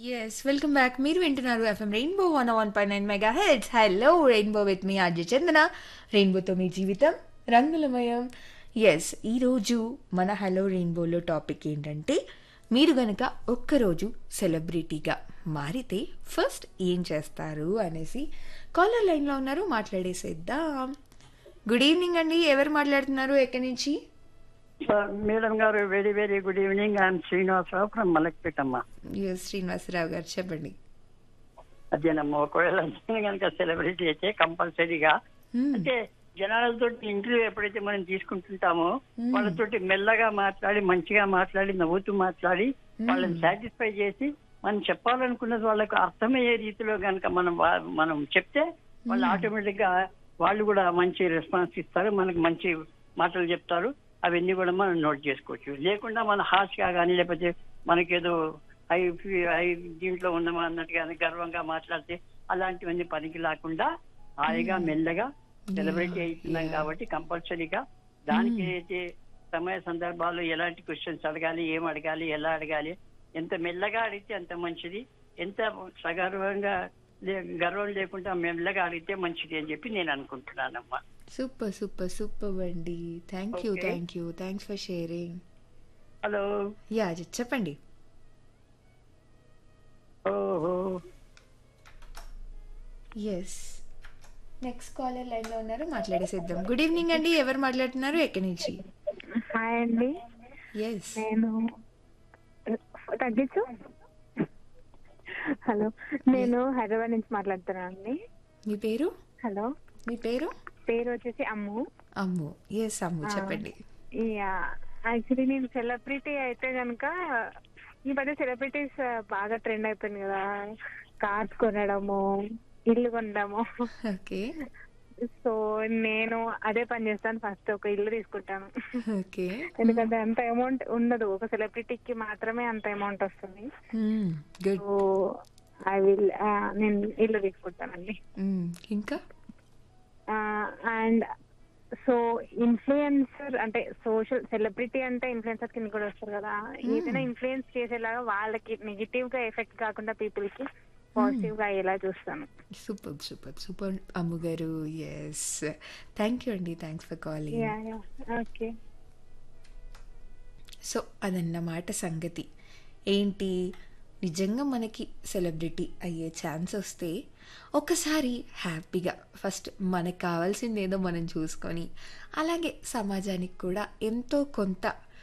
Yes welcome back మీరు వింటున్నారు FM Rainbow one one point nine megahertz hello Rainbow with మీ RJ Chandana రెయిన్బోతో మీ జీవితం రంగులమయం ఎస్ ఈరోజు మన హలో రెయిన్బోలో టాపిక్ ఏంటంటే మీరు గనక ఒక్కరోజు సెలబ్రిటీగా మారితే ఫస్ట్ ఏం చేస్తారు అనేసి కాలర్ లైన్లో ఉన్నారు మాట్లాడేసేద్దాం గుడ్ ఈవినింగ్ అండి ఎవరు మాట్లాడుతున్నారు ఎక్కడి నుంచి సార్ మేడం గారు very very good evening I'm Srinivasarao from మలక్పేటమ్మ ఎస్ శ్రీనివాసరావు గారు చెప్పండి అదేనమ్మా ఒకవేళ నేను కనుక సెలబ్రిటీ అయితే కంపల్సరీగా Hmm. అంటే జనాలతో ఇంటర్వ్యూ ఎప్పుడైతే మనం తీసుకుంటుంటామో వాళ్ళతోటి మెల్లగా మాట్లాడి మంచిగా మాట్లాడి నవ్వుతూ మాట్లాడి వాళ్ళని సాటిస్ఫై చేసి మనం చెప్పాలనుకున్నది వాళ్ళకు అర్థమయ్యే రీతిలో కనుక మనం వా- మనం చెప్తే వాళ్ళు ఆటోమేటిక్ గా వాళ్ళు కూడా మంచి రెస్పాన్స్ ఇస్తారు మనకు మంచి మాటలు చెప్తారు అవన్నీ కూడా మనం నోట్ చేసుకోవచ్చు లేకుండా మన హాస్గా కానీ లేకపోతే మనకేదో ఐ ఐ దీంట్లో ఉన్నామా అన్నట్టుగా గర్వంగా మాట్లాడితే అలాంటివన్నీ పనికి లేకుండా హాయిగా మెల్లగా సెలబ్రేట్ అవుతున్నాం కాబట్టి కంపల్సరీగా దానికి అయితే సమయ సందర్భాల్లో ఎలాంటి క్వశ్చన్స్ అడగాలి ఏం అడగాలి ఎలా అడగాలి ఎంత మెల్లగా అడిగితే అంత మంచిది ఎంత సగర్వంగా లే- గర్వం లేకుండా మెల్లగా అడిగితే మంచిది అని చెప్పి నేను అనుకుంటున్నానమ్మా సూపర్ సూపర్ సూపర్ అండి thank you Okay. Thank you thanks for sharing hello yeah చెప్పండి ఓహో ఎస్ నెక్స్ట్ కాలర్ లైన్లో ఉన్నారు మాట్లాడేసేద్దాం గుడ్ ఈవినింగ్ అండి ఎవరు మాట్లాడుతున్నారు ఎక్కడి నుంచి హాయ్ అండి ఎస్ నేను తగ్గించు హలో నేను హైదరాబాద్ నుంచి మాట్లాడుతున్నాను అండి మీ పేరు హలో మీ పేరు పేరు వచ్చేసి అమ్ము అమ్ము ఎస్ అమ్ము చెప్పండి యాక్చువల్లీ నేను సెలబ్రిటీ అయితే కనుక ఈ మధ్య సెలబ్రిటీస్ బాగా ట్రెండ్ అయిపోయింది కదా కార్స్ కొనడము ఇల్లు కొనడము ఓకే సో నేను అదే పని చేస్తాను ఫస్ట్ ఒక ఇల్లు తీసుకుంటాను ఓకే ఎందుకంటే అంత అమౌంట్ ఉండదు ఒక సెలబ్రిటీకి మాత్రమే అంత అమౌంట్ వస్తుంది గుడ్ సో ఐ విల్ నేను ఇల్లు తీసుకుంటానండి ఇంకా అండ్ సో ఇన్ఫ్లుయెన్సర్ అంటే సోషల్ సెలబ్రిటీ అంటే ఇన్ఫ్లుయెన్సర్ కింద కూడా వస్తారు కదా ఏదైనా ఇన్ఫ్లుయెన్స్ చేసేలాగా వాళ్ళకి నెగిటివ్ గా ఎఫెక్ట్ కాకుండా పీపుల్ కి పాజిటివ్ గా ఎలా చూస్తాను సూపర్ సూపర్ సూపర్ అమ్ము గారు ఎస్ థ్యాంక్ యూ అండి thanks for calling yeah yeah okay so అదన్నమాట సంగతి ఏంటి నిజంగా మనకి సెలబ్రిటీ అయ్యే ఛాన్స్ వస్తే ఒకసారి హ్యాపీగా ఫస్ట్ మనకు కావాల్సింది ఏదో మనం చూసుకొని అలాగే సమాజానికి కూడా ఎంతో కొంత